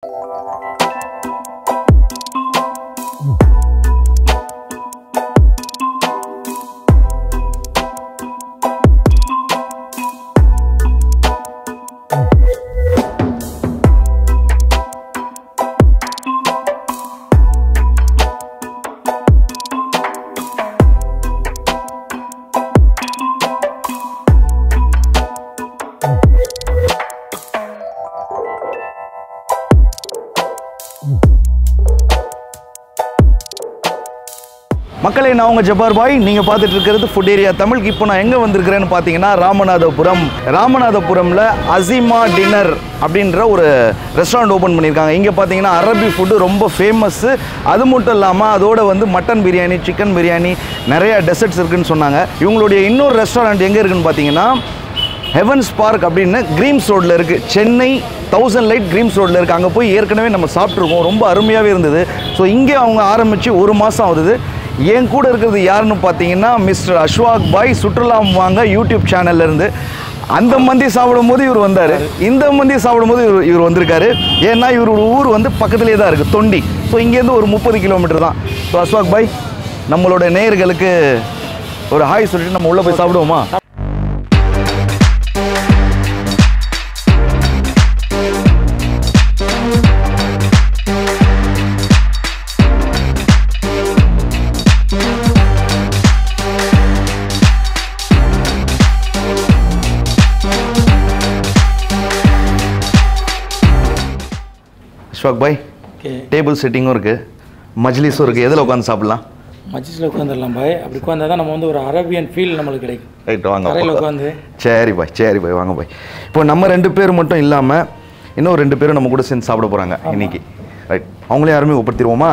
மக்களே நான் உங்கள் ஜப்பார் பாய் நீங்கள் பார்த்துட்டு இருக்கிறது ஃபுட் ஏரியா தமிழ் இப்போ நான் எங்கே வந்திருக்கிறேன்னு பார்த்தீங்கன்னா ராமநாதபுரம் ராமநாதபுரமில் அசிமா டின்னர் அப்படின்ற ஒரு ரெஸ்டாரண்ட் ஓப்பன் பண்ணியிருக்காங்க இங்கே பார்த்தீங்கன்னா அரபி ஃபுட்டு ரொம்ப ஃபேமஸ்ஸு அது மட்டும் இல்லாமல் அதோட வந்து மட்டன் பிரியாணி சிக்கன் பிரியாணி நிறைய டெசர்ட்ஸ் இருக்குன்னு சொன்னாங்க இவங்களுடைய இன்னொரு ரெஸ்டாரண்ட் எங்கே இருக்குன்னு பார்த்தீங்கன்னா ஹெவன்ஸ் பார்க் அப்படின்னு கிரீம்ஸ் ரோட்டில் இருக்குது சென்னை தௌசண்ட் லைட் கிரீம்ஸ் ரோட்டில் இருக்குது அங்கே போய் ஏற்கனவே நம்ம சாப்பிட்ருக்கோம் ரொம்ப அருமையாகவே இருந்தது ஸோ இங்கே அவங்க ஆரம்பித்து ஒரு மாதம் ஆகுது என் கூட இருக்கிறது யாருன்னு பார்த்தீங்கன்னா மிஸ்டர் அஷ்வாக் பாய் சுற்றுலா வாங்க யூடியூப் சேனல்ல இருந்து அந்த மந்தி சாப்பிடும்போது இவர் வந்தார் இந்த மந்தி சாப்பிடும்போது இவர் இவர் வந்திருக்காரு ஏன்னா இவரோட ஊர் வந்து பக்கத்துலேயே தான் இருக்குது தொண்டி ஸோ இங்கேருந்து ஒரு முப்பது கிலோமீட்டர் தான் ஸோ அஷ்வாக் பாய் நம்மளோட நேயர்களுக்கு ஒரு ஹாய் சொல்லிட்டு நம்ம உள்ளே போய் சாப்பிடுவோமா அஷ்வாக் பாய் ஓகே டேபிள் செட்டிங்கும் இருக்குது மஜ்லிஸும் இருக்குது எதில் உட்காந்து சாப்பிட்லாம் மஜிஸில் உட்காந்துடலாம் பாய் அப்படி உட்காந்தா தான் நம்ம வந்து ஒரு அரேபியன் ஃபீல் நம்மளுக்கு கிடைக்கும் ரைட் வாங்க தரையில் உட்காந்து சரி பாய் சரி பாய் வாங்க பாய் இப்போ நம்ம ரெண்டு பேர் மட்டும் இல்லாமல் இன்னும் ரெண்டு பேரும் நம்ம கூட சேர்ந்து சாப்பிட போகிறாங்க இன்னைக்கு ரைட் அவங்களே யாருமே ஒப்படுத்திடுவோமா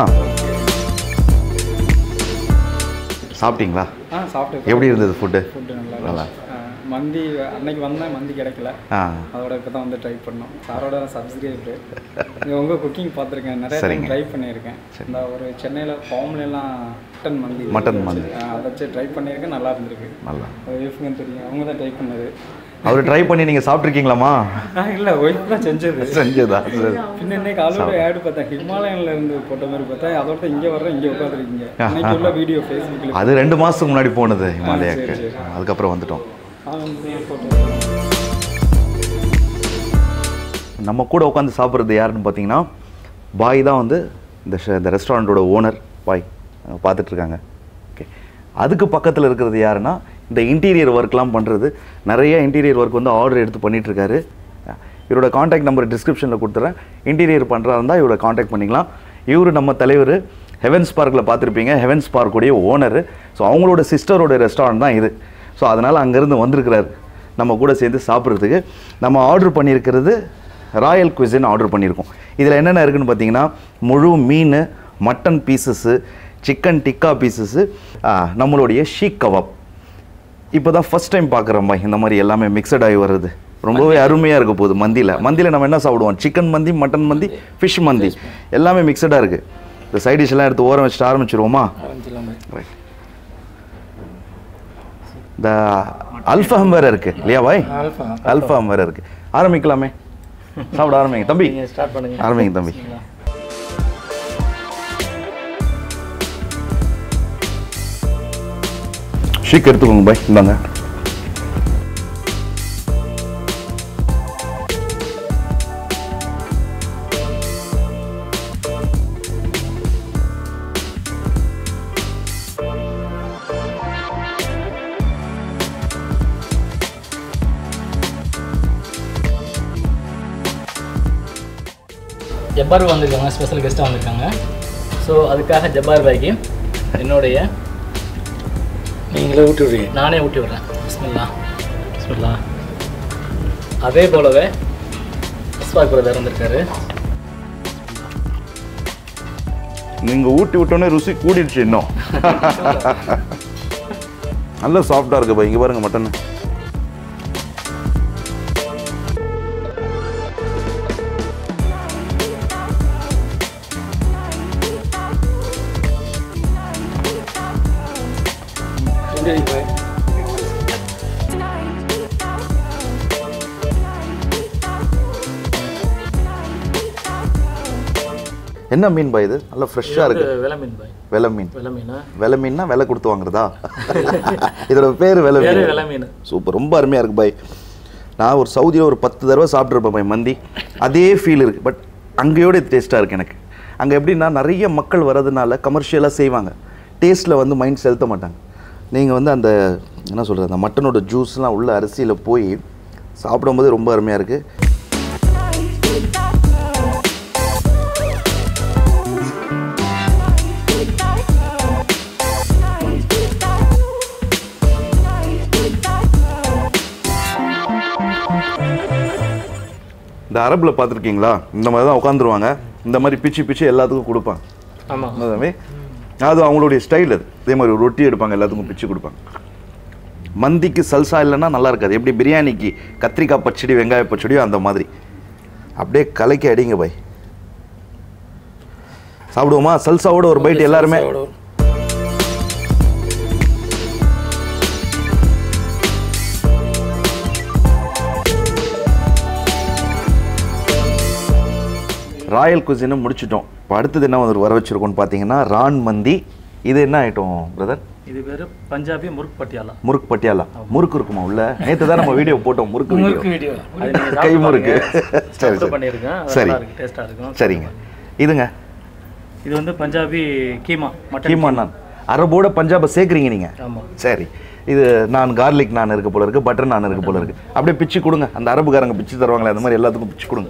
சாப்பிட்டீங்களா ஆ சாப்பிட்டு எப்படி இருந்தது ஃபுட்டு ஃபுட்டு நல்லா நல்லா இருந்துச்சு. ஆ, மந்தி அன்னைக்கு வந்தேன் மந்தி கிடைக்கல ஆ அதோட இப்போ தான் வந்து ட்ரை பண்ணோம் சாரோட சப்ஸ்கிரைபு உங்கள் குக்கிங் பார்த்துருக்கேன் நிறைய டைம் சரிங்க. ட்ரை பண்ணியிருக்கேன் இந்த ஒரு சென்னையில் ஃபார்ம்லாம் மட்டன் மந்தி மட்டன் மந்தி. ஆ, அதை வச்சு ட்ரை பண்ணியிருக்கேன் நல்லா இருந்திருக்கு நல்லா ஒய்ஃபுங்க தெரியும் அவங்க தான் ட்ரை பண்ணது அவர் ட்ரை பண்ணி நீங்கள் சாப்பிட்ருக்கீங்களாமா இல்லை ஒய்ஃப் தான் செஞ்சது செஞ்சதா சரி பின்ன இன்னைக்கு ஆல்ரெடி ஆடு பார்த்தேன் ஹிமாலயன்ல இருந்து போட்ட மாதிரி பார்த்தா அதோட இங்கே வர்றேன் இங்கே உட்காந்துருக்கீங்க இன்னைக்கு உள்ள வீடியோ ஃபேஸ்புக்கில் அது ரெண்டு மாதத்துக்கு முன்னாடி போனது ஹிமாலயாக்கு சரி, சரி. அதுக்கப்புறம் வந்துட்டோம் போட்டோ நம்ம கூட உட்காந்து சாப்பிட்றது யாருன்னு பார்த்தீங்கன்னா பாய் தான் வந்து இந்த ஷ- இந்த ரெஸ்டாரண்ட்டோட ஓனர் பாய் பார்த்துட்ருக்காங்க ஓகே அதுக்கு பக்கத்தில் இருக்கிறது யாருன்னா இந்த இன்டீரியர் ஒர்க்லாம் பண்ணுறது நிறைய இன்டீரியர் ஒர்க் வந்து ஆர்டர் எடுத்து பண்ணிகிட்ருக்காரு இவரோட காண்டாக்ட் நம்பர் டிஸ்கிரிப்ஷனில் கொடுத்துறேன் இன்டீரியர் பண்ணுறதா இருந்தால் இவரை காண்டாக்ட் பண்ணிக்கலாம் இவர் நம்ம தலைவர் ஹெவன்ஸ் பார்க்கில் பார்த்துருப்பீங்க ஹெவன்ஸ் பார்க்குடைய ஓனர் ஸோ அவங்களோட சிஸ்டரோட ரெஸ்டாரண்ட் தான் இது ஸோ அதனால் அங்கேருந்து வந்திருக்கிறாரு நம்ம கூட சேர்ந்து சாப்பிட்றதுக்கு நம்ம ஆர்டர் பண்ணியிருக்கிறது ராயல் குவிசின் ஆர்டர் பண்ணியிருக்கோம் இதில் என்னென்ன இருக்குன்னு பார்த்தீங்கன்னா முழு மீன் mutton pieces chicken tikka pieces நம்மளுடைய ஷீக் கபாப் இப்போ தான் ஃபஸ்ட் டைம் பார்க்குறோம் பாய் இந்த மாதிரி எல்லாமே மிக்சட் ஆகி வருது ரொம்பவே அருமையாக இருக்க போகுது மந்தியில் மந்தியில் நம்ம என்ன சாப்பிடுவோம் சிக்கன் மந்தி மட்டன் மந்தி ஃபிஷ் மந்தி எல்லாமே மிக்சடாக இருக்குது இந்த சைட் டிஷ் எல்லாம் எடுத்து ஓரம் வச்சுட்டு ஆரம்பிச்சிருவோமா ஆரம்பிச்சிடலாம் பாய் ரைட் இந்த அல்ஃபஹம் வேறு இருக்குது இல்லையா பாய் ஆல்ஃபா அல்ஃபாம் வேறு இருக்குது ஆரம்பிக்கலாமே சாப்பிட ஆரம்பிங்க தம்பி நீங்கள் ஸ்டார்ட் பண்ணுங்க ஆரம்பிங்க தம்பி ஷீக் எடுத்துக்கோங்க பாய் இந்தாங்க ஜப்பார் வந்திருக்காங்க ஸ்பெஷல் கெஸ்ட்டாக வந்திருக்காங்க ஸோ அதுக்காக ஜப்பார் பாய்க்கு என்னுடைய நீங்களே ஊட்டி விடுறீங்க நானே ஊட்டி விடுறேன் பிஸ்மில்லா பிஸ்மில்லா அதே போலவே இஸ்வாக் பிரதர் வந்திருக்காரு நீங்கள் ஊட்டி விட்டோன்னே ருசி கூடிடுச்சு இன்னும் நல்ல சாஃப்டாக இருக்கு பாய் இங்கே பாருங்க மட்டன் எப்படி இருக்கு பாய் என்ன மீன் பாய் இது நல்லா ஃப்ரெஷ்ஷாக இருக்கு வெலை மீன் பாய் வெலை மீன் வெலை மீனா வெலை மீன்னா விலை கொடுத்து வாங்குறதா இதோட பேர் வெலை வேறு மீன் வெலை மீன் சூப்பர் ரொம்ப அருமையாக இருக்கு பாய் நான் ஒரு சவுதியில் ஒரு பத்து தடவை சாப்பிட்ருப்பேன் பாய் மந்தி அதே ஃபீல் இருக்குது பட் அங்கேயோட டேஸ்ட்டாக இருக்குது எனக்கு அங்கே எப்படின்னா நிறைய மக்கள் வர்றதுனால கமர்ஷியலாக செய்வாங்க டேஸ்ட்டில் வந்து மைண்ட் செலுத்த மாட்டாங்க நீங்கள் வந்து அந்த என்ன சொல்கிறது அந்த மட்டனோட ஜூஸ்லாம் உள்ள அரிசியில் போய் சாப்பிடும்போது ரொம்ப அருமையாக இருக்குது இந்த அரபில் பார்த்துருக்கீங்களா இந்த மாதிரி தான் உட்காந்துருவாங்க இந்த மாதிரி பிச்சு பிச்சு எல்லாத்துக்கும் கொடுப்பாங்க ஆமாம் அதுவே அது அவங்களுடைய ஸ்டைல் அது இதே மாதிரி ஒரு ரொட்டி எடுப்பாங்க எல்லாத்துக்கும் பிச்சு கொடுப்பாங்க மந்திக்கு சல்சா இல்லைன்னா நல்லா இருக்காது எப்படி பிரியாணிக்கு கத்திரிக்காய் பச்சடி வெங்காய பச்சடியோ அந்த மாதிரி அப்படியே கலைக்கு அடிங்க பாய் சாப்பிடுவோமா சல்சாவோட ஒரு பைட் எல்லாருமே ராயல் குசினை முடிச்சிட்டோம் இப்போ அடுத்தது என்ன வந்து வர வச்சிருக்கோம்னு பார்த்தீங்கன்னா ரான் மந்தி இது என்ன ஐட்டம் பிரதர் இது பேர் பஞ்சாபி முறுக்கு பட்டியாலா முறுக்கு பட்டியாலா முறுக்கு இருக்குமா உள்ள நேற்று தான் நம்ம வீடியோ போட்டோம் முறுக்கு வீடியோ முறுக்கு வீடியோ அது நீங்க கை சாப்பிட்டு முறுக்கு பாருங்க. சரி சாப்பிட்டு சரி பண்ணியிருக்கேன் அது சரி நல்லா இருக்கு டேஸ்ட்டாக இருக்கும் சரிங்க இதுங்க இது வந்து பஞ்சாபி கீமா மட்டன் கீமா நான் அரபோட பஞ்சாபை சேர்க்குறீங்க நீங்கள் ஆமாம் சரி இது நான் கார்லிக் நான் இருக்க போல இருக்கு பட்டர் நான் இருக்க போல இருக்கு அப்படியே பிச்சு கொடுங்க அந்த அரபுக்காரங்க பிச்சு தருவாங்களே அந்த மாதிரி எல்லாத்துக்கும் பிச்சு கொடுங்க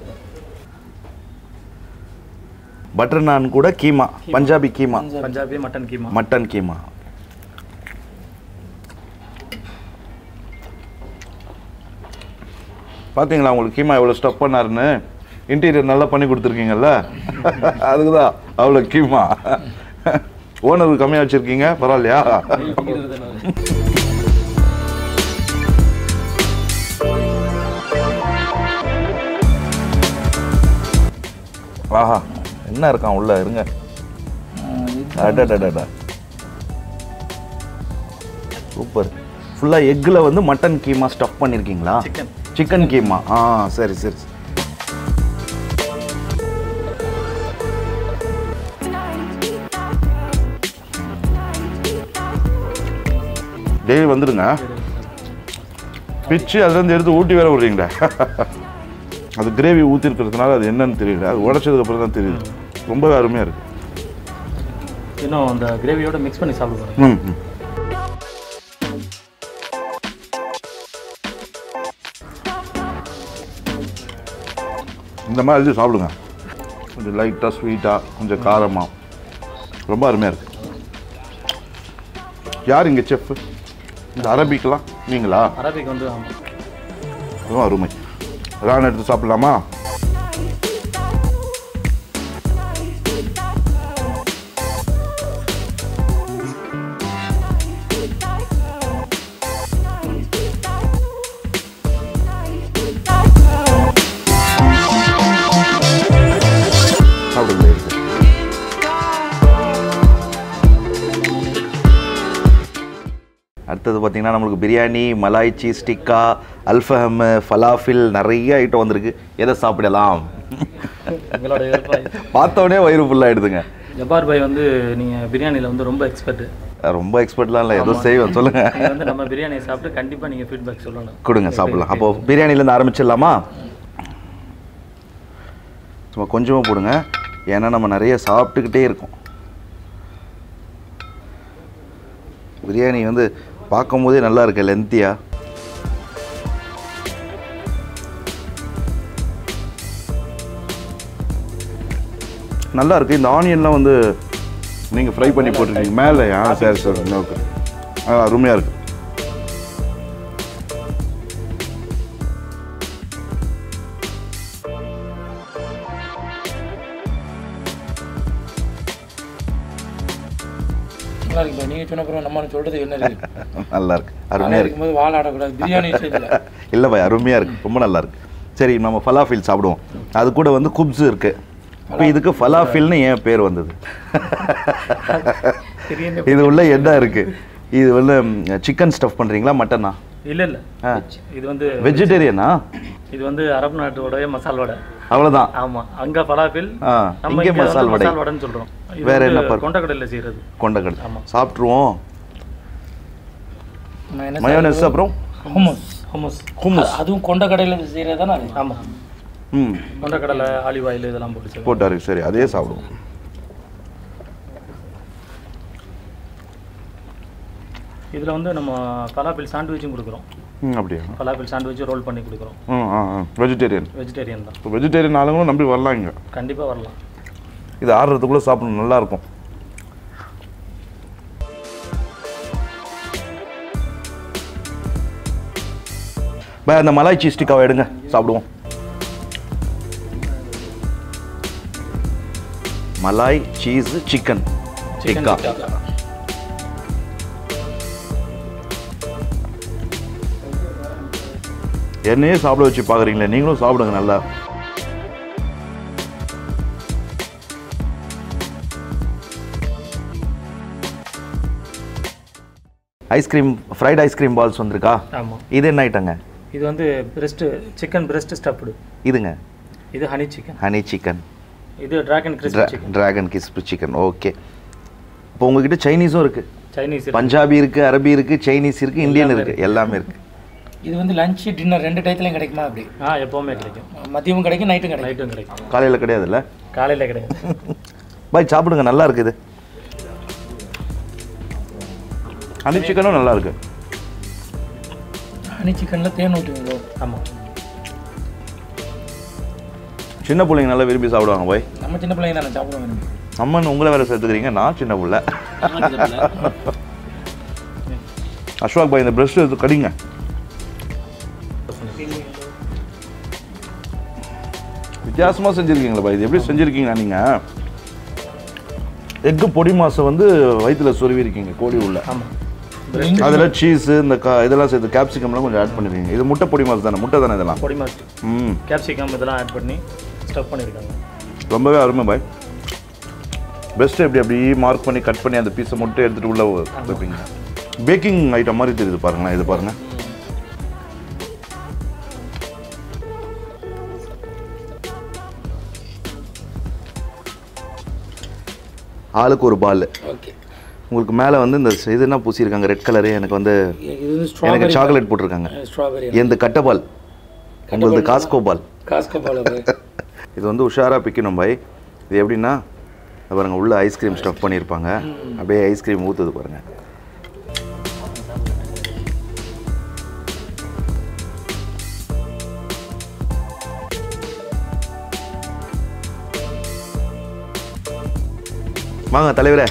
பட்டர் நான் கூட கீமா பஞ்சாபி கீமா பஞ்சாபி மட்டன் கீமா மட்டன் கீமா பார்த்தீங்களா உங்களுக்கு கீமா எவ்வளோ ஸ்டப் பண்ணாருன்னு இன்டீரியர் நல்லா பண்ணி கொடுத்துருக்கீங்கல்ல அதுக்கு தான் அவ்வளோ கீமா ஓனர் கம்மியாக வச்சுருக்கீங்க பரவாயில்லையா ஆஹா என்ன இருக்கான் உள்ள இருங்க அடடடடா சூப்பர் ஃபுல்லாக எக்கில் வந்து மட்டன் கீமா ஸ்டஃப் பண்ணியிருக்கீங்களா Chicken. சிக்கன் கீமா ஆ சரி சரி சரி. டெய்லி வந்துடுங்க பிச்சு அதுலேருந்து எடுத்து ஊட்டி வேற விடுறீங்களே அது கிரேவி ஊற்றிருக்கிறதுனால அது என்னன்னு தெரியல அது உடச்சதுக்கு அப்புறம் தான் தெரியுது ரொம்பவே அருமையாக இருக்கு இன்னும் அந்த கிரேவியோட மிக்ஸ் பண்ணி சாப்பிடுவாங்க ம் ம். இந்த மாதிரி எழுதி சாப்பிடுங்க கொஞ்சம் லைட்டாக ஸ்வீட்டாக கொஞ்சம் காரமாக ரொம்ப அருமையாக இருக்கு யார் இங்கே செஃப் இந்த அரபிக்கெலாம் நீங்களா அரபிக் வந்து ஆமாம் ரொம்ப அருமை ரான் எடுத்து சாப்பிடலாமா சாப்பிடுங்க இருக்கு அடுத்தது பார்த்தீங்கன்னா நம்மளுக்கு பிரியாணி மலாய் சீஸ் டிக்கா அல்ஃபஹம் ஃபலாஃபில் நிறைய ஐட்டம் வந்திருக்கு எதை சாப்பிடலாம் எங்களோட விருப்பம். பார்த்தோன்னே வயிறு ஃபுல்லாகிடுதுங்க ஜப்பார் பாய் வந்து நீங்கள் பிரியாணியில் வந்து ரொம்ப எக்ஸ்பர்ட் ரொம்ப எக்ஸ்பர்ட்லாம் இல்லை ஏதோ செய்வேன் சொல்லுங்கள் நீங்கள் வந்து நம்ம பிரியாணியை சாப்பிட்டு கண்டிப்பாக நீங்கள் ஃபீட்பேக் சொல்லணும் கொடுங்க சாப்பிடலாம் அப்போ பிரியாணிலேருந்து ஆரம்பிச்சிடலாமா சும்மா கொஞ்சமாக போடுங்க ஏன்னா நம்ம நிறைய சாப்பிட்டுக்கிட்டே இருக்கோம் பிரியாணி வந்து பார்க்கும்போதே நல்லா இருக்கு லென்த்தியா நல்லா இருக்கு இந்த ஆனியன்லாம் வந்து நீங்கள் ஃப்ரை பண்ணி போட்டிருக்கீங்க மேலேயா சரி சரி ஓகே ஆ அருமையாக இருக்கு நல்லா இருக்குப்பா நீங்கள் சொன்ன அப்புறம் நம்ம சொல்கிறது என்ன இருக்கு நல்லா இருக்கு அருமையாக அருமையாக இருக்கு இருக்கும்போது வாழ ஆடக்கூடாது பிரியாணி விஷயத்தில் இல்லை பாய் அருமையாக இருக்கு ரொம்ப நல்லா இருக்கு சரி நம்ம ஃபலாஃபில் சாப்பிடுவோம் அது கூட வந்து குப்ஸ் இருக்கு இப்போ இதுக்கு ஃபலாஃபில்னு ஏன் பேர் வந்தது இது உள்ள என்ன இருக்கு இது வந்து சிக்கன் ஸ்டஃப் பண்ணுறீங்களா மட்டனா இல்லை இல்லை ஆ இது வந்து வெஜிடேரியனா இது வந்து அரபு நாட்டோடைய மசால் வடை அவ்வளோதான் ஆமாம் அங்கே பலாப்பில் ஆ நம்ம இங்கே இங்கே மசால் வடை மசால் வடைன்னு சொல்கிறோம் இது வேற என்ன வந்து பருப்பு? கொண்டக்கடலையில் செய்கிறது கொண்டக்கடலை ஆமா. சாப்பிட்ருவோம் மயோனஸ் அப்புறம் ஹுமஸ் ஹுமஸ் ஹுமஸ் அதுவும் கொண்ட கடையில் செய்கிறது தானே அது ஆமாம் ம் கொண்டக்கடலை ஆலிவ் ஆயில் இதெல்லாம் போட்டு செய்வோம் போட்டாரு சரி அதே சாப்பிடுவோம் இதில் வந்து நம்ம பலாப்பில் சாண்ட்விச்சும் கொடுக்குறோம் ம் அப்படியா பலாப்பில் சாண்ட்விச் ரோல் பண்ணி கொடுக்குறோம் ம் ஆ ஆ வெஜிடேரியன் வெஜிடேரியன் தான் இப்போ வெஜிடேரியன் ஆளுங்களும் நம்பி வரலாம் இங்கே கண்டிப்பாக வரலாம் இது ஆடுறதுக்குள்ளே சாப்பிடணும் நல்லா இருக்கும் பை அந்த மலாய் சீஸ் டிக்காவை எடுங்க சாப்பிடுவோம் malai cheese chicken chicken tikka tikka என்னையே சாப்பிட வச்சு பார்க்குறீங்களே நீங்களும் சாப்பிடுங்க நல்லா ஐஸ்கிரீம் ஃப்ரைட் ஐஸ்கிரீம் பால்ஸ் வந்திருக்கா ஆமாம் இது என்ன ஐட்டங்க இது வந்து பிரெஸ்ட்டு சிக்கன் பிரெஸ்ட் ஸ்டஃப்டு இதுங்க இது ஹனி சிக்கன் ஹனி சிக்கன் இது dragon crispy chicken dragon crispy chicken okay இப்போ உங்ககிட்ட சைனீஸும் இருக்கு சைனீஸ் பஞ்சாபி இருக்கு அரபி இருக்கு சைனீஸ் இருக்கு இந்தியன் இருக்கு எல்லாமே இருக்கு இது வந்து லஞ்சு டின்னர் ரெண்டு டயத்துலையும் கிடைக்குமா அப்படி ஆ எப்போவுமே கிடைக்கும் மதியமும் கிடைக்கும் நைட்டும் கிடைக்கும் நைட்டும் கிடைக்கும் காலையில் கிடையாதுல்ல காலையில் கிடையாது பாய் சாப்பிடுங்க நல்லா இருக்குது ஹனி சிக்கனும் நல்லா இருக்கு ஹனி சிக்கனில் தேன் ஊற்றுவீங்களோ ஆமாம் சின்ன பிள்ளைங்க நல்லா விரும்பி சாப்பிடுவாங்க பாய் நம்ம சின்ன பிள்ளைங்க தானே சாப்பிட வேணும் அம்மன் உங்களை வேற சேர்த்துக்கிறீங்க நான் சின்ன பிள்ளை அஸ்வாக் பாய் இந்த பிரஷ் எடுத்து கடிங்க வித்தியாசமா செஞ்சிருக்கீங்களா பாய் இது எப்படி செஞ்சிருக்கீங்க நீங்க எக்கு பொடி மாசம் வந்து வயிற்றுல சொருவி இருக்கீங்க கோழி உள்ள ஆமாம் அதில் சீஸ் இந்த கா இதெல்லாம் சேர்த்து கேப்சிகம்லாம் கொஞ்சம் ஆட் பண்ணிருக்கீங்க இது முட்டை பொடி மாசம் தானே முட்டை தானே இதெல்லாம் பொடி மாஸ்ட் ம் கேப்சிகம் இதெல்லாம் ஆட் பண்ணி ஸ்டஃப் பண்ணியிருக்காங்க ரொம்பவே அருமை பாய் பெஸ்ட் எப்படி அப்படி மார்க் பண்ணி கட் பண்ணி அந்த பீஸை மட்டும் எடுத்துட்டு உள்ள வைப்பீங்க பேக்கிங் ஐட்டம் மாதிரி தெரியுது பாருங்களேன் இது பாருங்க ஆளுக்கு ஒரு பால் ஓகே உங்களுக்கு மேலே வந்து இந்த இது என்ன பூசியிருக்காங்க ரெட் கலரு எனக்கு வந்து இது வந்து எனக்கு ஸ்ட்ராபெரி சாக்லேட் போட்டிருக்காங்க ஸ்ட்ராபெரி எந்த கட்டை பால் உங்களது காஸ்கோ பால் காஸ்கோ பால் இது வந்து உஷாராக பிக்கணும் பாய் இது எப்படின்னா இது பாருங்க உள்ள ஐஸ்கிரீம் ஸ்டஃப் பண்ணியிருப்பாங்க அப்படியே ஐஸ்கிரீம் ஊற்றுது பாருங்க வாங்க தலைவரே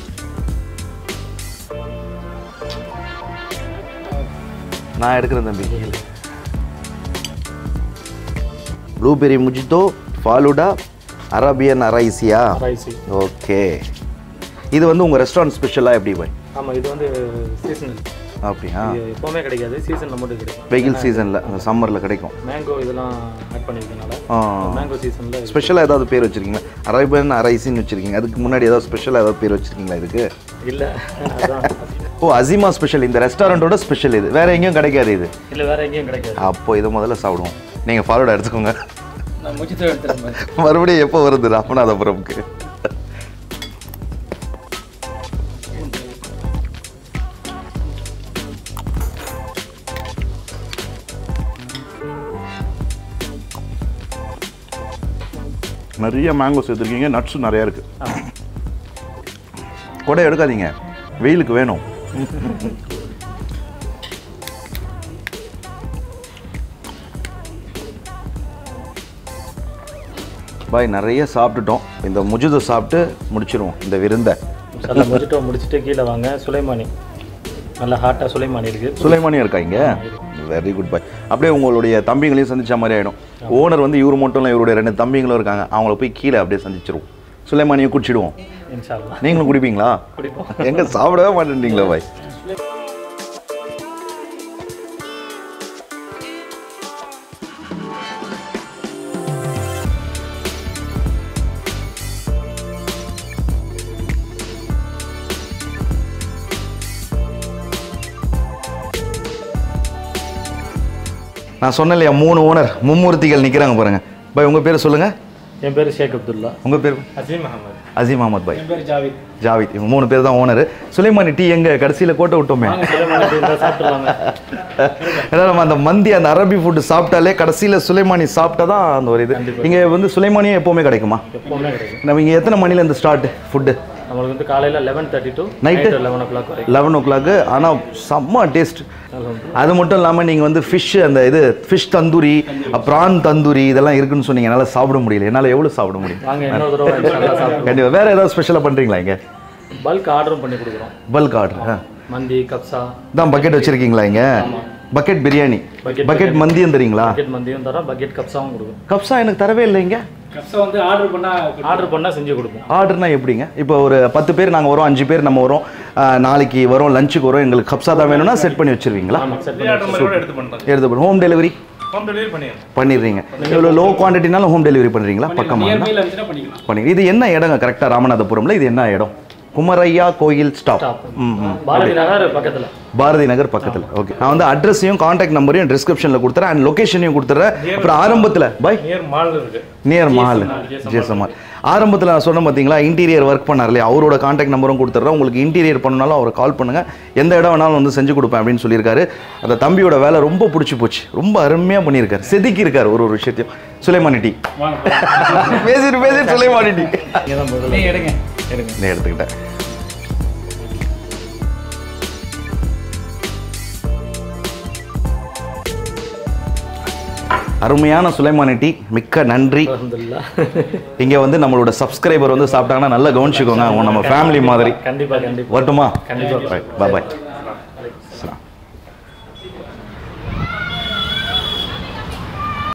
நான் எடுக்கிறேன் தம்பி ப்ளூபெரி முஜித்தோ ஃபாலுடா அரபியன் அரைசியா ரைஸு ஓகே இது வந்து உங்கள் ரெஸ்டாரண்ட் ஸ்பெஷலாக எப்படி பாய் ஆமாம் இது வந்து சீசனல் அப்படியா இது எப்போவுமே கிடைக்காது சீசனில் மட்டும் கிடைக்கும் வெயில் சீசனில் சம்மரில் கிடைக்கும் மேங்கோ இதெல்லாம் ஆட் பண்ணியிருக்கனால ஆ மேங்கோ சீசனில் ஸ்பெஷலாக ஏதாவது பேர் வச்சுருக்கீங்களா அரேபியன் அரைசின்னு வச்சுருக்கீங்க அதுக்கு முன்னாடி ஏதாவது ஸ்பெஷலாக ஏதாவது பேர் வச்சுருக்கீங்களா இதுக்கு இல்லை அதான் ஓ அசிமா ஸ்பெஷல் இந்த ரெஸ்டாரண்ட்டோட ஸ்பெஷல் இது வேறு எங்கேயும் கிடைக்காது இது இல்லை வேறு எங்கேயும் கிடைக்காது அப்போ இதை முதல்ல சாப்பிடுவோம் நீங்கள் ஃபாலோட எடுத்துக்கோங்க நான் முச்சித்து எடுத்துறேன் மறுபடியும் எப்போ வருது ராமநாதபுரம்க்கு நிறைய மேங்கோ சேர்த்துருக்கீங்க நட்ஸும் நிறையா இருக்கு ஆமாம் கொடை எடுக்காதீங்க வெயிலுக்கு வேணும் பாய் நிறைய சாப்பிட்டுட்டோம் இந்த முஜுதை சாப்பிட்டு முடிச்சிருவோம் இந்த விருந்தை நல்லா முடிச்சுட்டு முடிச்சுட்டு கீழே வாங்க சுலைமானி நல்லா ஹாட்டாக சுலைமானி இருக்குது சுலைமானியும் இருக்கா இங்க வெரி குட் பாய் அப்படியே உங்களுடைய தம்பிங்களையும் சந்திச்ச மாதிரி ஆயிடும் ஓனர் வந்து இவர் மட்டும் இல்லை இவருடைய ரெண்டு தம்பிங்களும் இருக்காங்க அவங்கள போய் கீழே அப்படியே சந்திச்சிருவோம் சுலைமானியும் குடிச்சிடுவோம் இன்ஷால்லா நீங்களும் குடிப்பீங்களா குடிப்போம் எங்க சாப்பிடவே மாட்டேன்றீங்களா பாய் நான் சொன்னேன் இல்லையா மூணு ஓனர் மும்மூர்த்திகள் நிற்கிறாங்க பாருங்க பாய் உங்கள் பேர் சொல்லுங்கள் என் பேர் ஷேக் அப்துல்லா உங்கள் பேர் அசீம் அகமது அசீம் அஹமத் பாய் என் பேர் ஜாவித் ஜாவித் இவங்க மூணு பேர் தான் ஓனர் சுலைமானி டீ எங்க கடைசியில் கோட்டை விட்டோமே சாப்பிட்டுலாங்க ஏன்னா நம்ம அந்த மந்தி அந்த அரபி ஃபுட்டு சாப்பிட்டாலே கடைசியில் சுலைமானி சாப்பிட்டா தான் அந்த ஒரு இது இங்கே வந்து சுலைமானியே எப்போவுமே கிடைக்குமா எப்பவுமே கிடைக்கும் நம்ம இங்கே எத்தனை மணில இருந்து ஸ்டார்ட் ஃபுட்டு நம்மளுக்கு வந்து காலையில் eleven thirty to Night? Night eleven o'clock வரைக்கும் லெவன் ஓ கிளாக்கு ஆனால் செம்ம டேஸ்ட் அது மட்டும் இல்லாமல் நீங்கள் வந்து ஃபிஷ் அந்த இது ஃபிஷ் தந்தூரி ப்ரான் தந்தூரி இதெல்லாம் இருக்குன்னு சொன்னீங்க என்னால் சாப்பிட முடியல என்னால் எவ்வளோ சாப்பிட முடியும் வாங்க இன்னொரு தடவை நல்லா சாப்பிடுவோம் கண்டிப்பாக வேறு ஏதாவது ஸ்பெஷலாக பண்ணுறீங்களா இங்கே பல்க் ஆர்டரும் பண்ணி கொடுக்குறோம் பல்க் ஆர்டர் ஆ மந்தி கப்சா தான் பக்கெட் வச்சுருக்கீங்களா இங்கே பக்கெட் பிரியாணி Bucket பக்கெட் மந்தியும் தரீங்களா பக்கெட் மந்தியும் தரோம் பக்கெட் கப்ஸாவும் கொடுக்குறோம் கப்ஸா எனக்கு தரவே இல்லை இங்கே கப்ஸை வந்து ஆர்டர் பண்ணால் ஆர்டர் பண்ணால் செஞ்சு கொடுப்போம் ஆர்டர்னா எப்படிங்க இப்போ ஒரு பத்து பேர் நாங்கள் வரோம் அஞ்சு பேர் நம்ம வரோம் ஆ, நாளைக்கு வரோம் லஞ்சுக்கு வரோம் எங்களுக்கு கப்ஸா தான் வேணும்னா செட் பண்ணி வச்சிருவீங்களா ஆமாம் செட் பண்ணி எடுத்து ஹோம் டெலிவரி பண்ணிடுறீங்க இவ்வளோ லோ குவான்டிட்டினாலும் ஹோம் டெலிவரி பண்ணுறீங்களா பக்கமாக நியர்பையில் இருந்துச்சுன்னா பண்ணிக்கலாம் பண்ணி இது என்ன இடங்க கரெக்டாக ராமநாதபுரம்ல இது என்ன இடம் குமரையா கோயில் ஸ்டாப் ம் ம் பாரதி நகர் பக்கத்தில் பாரதி நகர் பக்கத்தில் ஓகே நான் வந்து அட்ரஸையும் காண்டாக்ட் நம்பரையும் டிஸ்கிரிப்ஷனில் கொடுத்துறேன் அண்ட் லொகேஷனையும் கொடுத்துறேன் அப்புறம் ஆரம்பத்தில் பை நியர் மால் இருக்கு நியர் மஹால் ஜேசமால் ஆரம்பத்தில் நான் சொன்னேன் பார்த்தீங்களா இன்டீரியர் ஒர்க் பண்ணார் இல்லையா அவரோட காண்டாக்ட் நம்பரும் கொடுத்துட்றேன் உங்களுக்கு இன்டீரியர் பண்ணனாலும் அவரை கால் பண்ணுங்கள் எந்த இடம் வேணாலும் வந்து செஞ்சு கொடுப்பேன் அப்படின்னு சொல்லியிருக்காரு அந்த தம்பியோட வேலை ரொம்ப பிடிச்சி போச்சு ரொம்ப அருமையாக பண்ணியிருக்காரு செதுக்கி இருக்காரு ஒரு ஒரு விஷயத்தையும் சுலைமானி டீ பேசிட்டு பேசிட்டு சுலைமானி டீ இங்கே தான் முதல்ல நீங்கள் எடுங்க எடுங்க நீ எடுத்துக்கிட்டேன் அருமையான சுலைமானி டீ மிக்க நன்றி அல்ஹம்துலில்லாஹ். இங்கே வந்து நம்மளோட சப்ஸ்கிரைபர் வந்து சாப்பிட்டாங்கன்னா நல்லா கவனிச்சுக்கோங்க அவங்க நம்ம ஃபேமிலி மாதிரி கண்டிப்பா கண்டிப்பா வரட்டுமா கண்டிப்பா பாய் பாய்